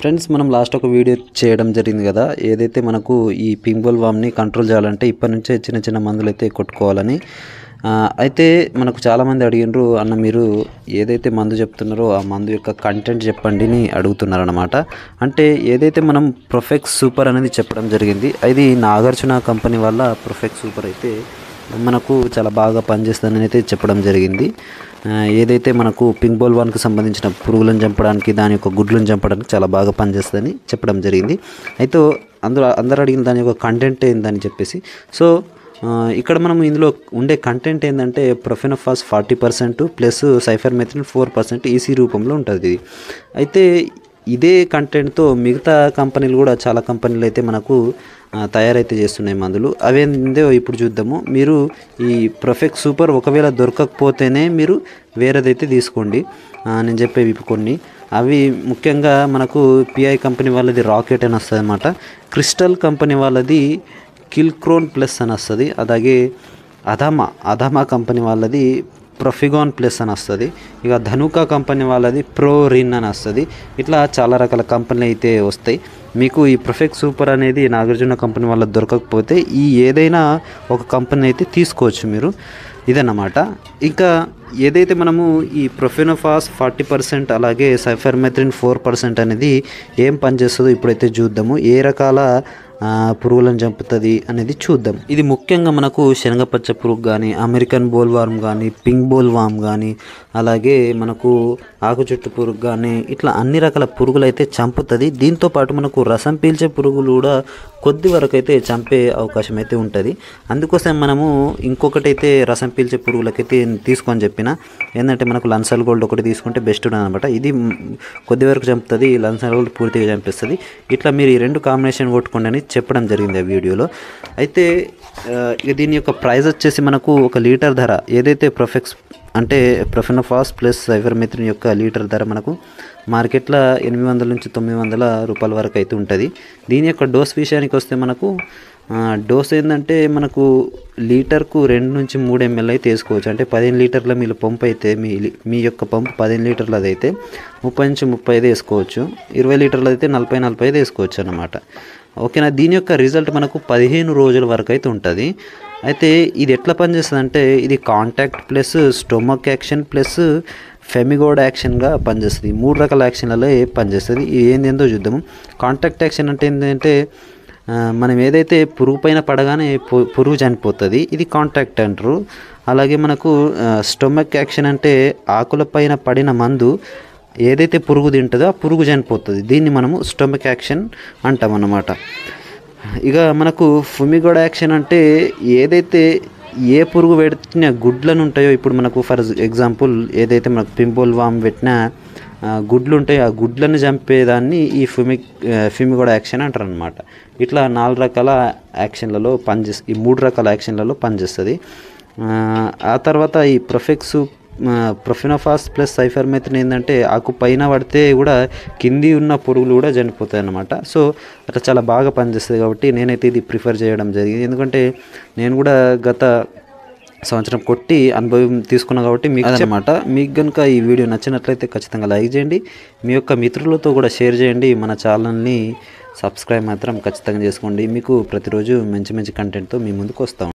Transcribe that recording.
friends మనం last ఒక video చేయడం జరిగింది కదా ఏదైతే మనకు ఈ పింబుల్ వామ్ని కంట్రోల్ చేయాలంటే ఇప్పటి నుంచే చిన్న చిన్న మందులు అయితే కొట్టుకోవాలని ఆ, అయితే మనకు చాలామంది అడిగినారు అన్న మీరు ఏదైతే మందు చెప్తున్నారో ఆ మందు యొక్క కంటెంట్ చెప్పండి అని అడుగుతున్నారు అనమాట అంటే ఏదైతే మనం ప్రొఫెక్స్ సూపర్ అనేది చెప్పడం జరిగింది అది నాగార్జున కంపెనీ వల్ల ప్రొఫెక్స్ సూపర్ అయితే మనకు చాలా బాగా పనిచేస్తుందని అయితే చెప్పడం జరిగింది ఆ, ఏదైతే మనకు పింక్ బోల్ వన్కి సంబంధించిన పురుగులను చంపడానికి దాని యొక్క గుడ్లను చంపడానికి చాలా బాగా పనిచేస్తుందని చెప్పడం జరిగింది అయితే అందరూ అందరూ అడిగిన దాని యొక్క కంటెంట్ ఏందని చెప్పేసి సో ఆ, ఇక్కడ మనం ఇందులో ఉండే కంటెంట్ ఏంటంటే profenofos forty percent plus cypermethrin four percent EC రూపంలో ఉంటుంది ఇది అయితే ఇదే కంటెంట్తో మిగతా కంపెనీలు కూడా చాలా కంపెనీలు అయితే మనకు ఆ, తయారైతే చేస్తున్నాయి మందులు అవేందో ఇప్పుడు చూద్దాము మీరు ఈ ప్రొఫెక్ట్ సూపర్ ఒకవేళ దొరకకపోతేనే మీరు వేరేదైతే తీసుకోండి ఆ, నేను చెప్పేవి ఇవి కొన్ని అవి ముఖ్యంగా మనకు పిఐ కంపెనీ వాళ్ళది రాకెట్ అని వస్తుంది అనమాట క్రిస్టల్ కంపెనీ వాళ్ళది కిల్క్రోన్ ప్లస్ అని వస్తుంది అలాగే అదామా అదామా కంపెనీ వాళ్ళది ప్రొఫిగాన్ ప్లస్ అని వస్తుంది ఇక ధనుకా కంపెనీ వాళ్ళది ప్రో రిన్ అని వస్తుంది ఇట్లా చాలా రకాల కంపెనీలు అయితే వస్తాయి మీకు ఈ ప్రొఫెక్ట్ సూపర్ అనేది నాగార్జున కంపెనీ వాళ్ళ దొరకకపోతే ఈ ఏదైనా ఒక కంపెనీ అయితే తీసుకోవచ్చు మీరు ఇదన్నమాట ఇంకా ఏదైతే మనము ఈ ప్రొఫెనోఫాస్ ఫార్టీ పర్సెంట్ అలాగే సైఫర్మెథ్రిన్ ఫోర్ పర్సెంట్ అనేది ఏం పనిచేస్తుందో ఇప్పుడైతే చూద్దాము ఏ రకాల ఆ, పురుగులను చంపుతుంది అనేది చూద్దాం ఇది ముఖ్యంగా మనకు శనగపచ్చ పురుగు కానీ అమెరికన్ బోల్ వార్మ్ కానీ పింక్ బోల్ వామ్ కానీ అలాగే మనకు ఆకు చుట్టు పురుగు కానీ ఇట్లా అన్ని రకాల పురుగులు అయితే చంపుతుంది దీంతో పాటు మనకు రసం పీల్చే పురుగులు కూడా కొద్ది వరకు అయితే చంపే అవకాశం అయితే ఉంటుంది అందుకోసం మనము ఇంకొకటి అయితే రసం పీల్చే పురుగులకైతే తీసుకొని చెప్పిన ఏంటంటే మనకు లన్సల్ గోల్డ్ ఒకటి తీసుకుంటే బెస్ట్ అనమాట ఇది మ్, కొద్ది వరకు చంపుతుంది లన్సల్ గోల్డ్ పూర్తిగా చంపిస్తుంది ఇట్లా మీరు ఈ రెండు కాంబినేషన్ కొట్టుకోండి అని చెప్పడం జరిగింది ఆ వీడియోలో అయితే ఆ, ఇక దీని యొక్క ప్రైస్ వచ్చేసి మనకు ఒక లీటర్ ధర ఏదైతే ప్రొఫెక్స్ అంటే ప్రొఫెనోఫాస్ ప్లస్ సైఫర్మెథ్రిన్ యొక్క లీటర్ ధర మనకు మార్కెట్లో ఎనిమిది వందల నుంచి తొమ్మిది వందల రూపాయల వరకు అయితే ఉంటుంది దీని యొక్క డోస్ విషయానికి వస్తే మనకు ఆ, డోస్ ఏంటంటే మనకు లీటర్కు రెండు నుంచి మూడు ఎంఎల్ అయితే వేసుకోవచ్చు అంటే పదిహేను లీటర్ల మీ పంపు అయితే మీ లి- మీ యొక్క పంపు పదిహేను లీటర్లది అయితే ముప్పై నుంచి ముప్పై ఐదు వేసుకోవచ్చు ఇరవై లీటర్లది అయితే నలభై నలభై ఐదు వేసుకోవచ్చు అన్నమాట ఓకేనా దీని యొక్క రిజల్ట్ మనకు పదిహేను రోజుల వరకు అయితే ఉంటుంది అయితే ఇది ఎట్లా పనిచేస్తుంది అంటే ఇది contact plus stomach action plus fumigant యాక్షన్గా పనిచేస్తుంది ఈ మూడు రకాల యాక్షన్లలో పనిచేస్తుంది ఇది ఏంది ఏందో చూద్దాము కాంటాక్ట్ యాక్షన్ అంటే ఏంటంటే ఆ, మనం ఏదైతే పురుగు పైన పడగానే పు- పురుగు చనిపోతుంది ఇది కాంటాక్ట్ అంటారు అలాగే మనకు స్టొమక్ యాక్షన్ అంటే ఆకుల పైన పడిన మందు ఏదైతే పురుగు తింటుందో ఆ పురుగు చనిపోతుంది దీన్ని మనము స్టొమక్ యాక్షన్ అంటాం అన్నమాట ఇక మనకు ఫుమిగోడ్ యాక్షన్ అంటే ఏదైతే ఏ పురుగు పెట్టిన గుడ్లను ఉంటాయో ఇప్పుడు మనకు ఫర్ ఎగ్జాంపుల్ ఏదైతే మనకు పింపుల్ వామ్ పెట్టిన ఆ, గుడ్లు ఉంటాయి ఆ గుడ్లను చంపేదాన్ని ఈ ఫిమి ఫిమిగోడ్ యాక్షన్ అంటారు అనమాట ఇట్లా నాలుగు రకాల యాక్షన్లలో పనిచేస్తుంది ఈ మూడు రకాల యాక్షన్లలో పనిచేస్తుంది ఆ, ఆ తర్వాత ఈ ప్రొఫెక్స్ ప్రొఫినోఫాస్ ప్లస్ సైఫర్మెథిన్ ఏంటంటే ఆకు పైన పడితే కూడా కింది ఉన్న పురుగులు కూడా చనిపోతాయి అన్నమాట సో అట్లా చాలా బాగా పనిచేస్తుంది కాబట్టి నేనైతే ఇది ప్రిఫర్ చేయడం జరిగింది ఎందుకంటే నేను కూడా గత సంవత్సరం కొట్టి అనుభవం తీసుకున్నా కాబట్టి మీకు అనమాట మీకు కనుక ఈ వీడియో నచ్చినట్లయితే ఖచ్చితంగా లైక్ చేయండి మీ యొక్క మిత్రులతో కూడా షేర్ చేయండి మన ఛానల్ని సబ్స్క్రైబ్ మాత్రం ఖచ్చితంగా చేసుకోండి మీకు ప్రతిరోజు మంచి మంచి కంటెంట్తో మీ ముందుకు వస్తాం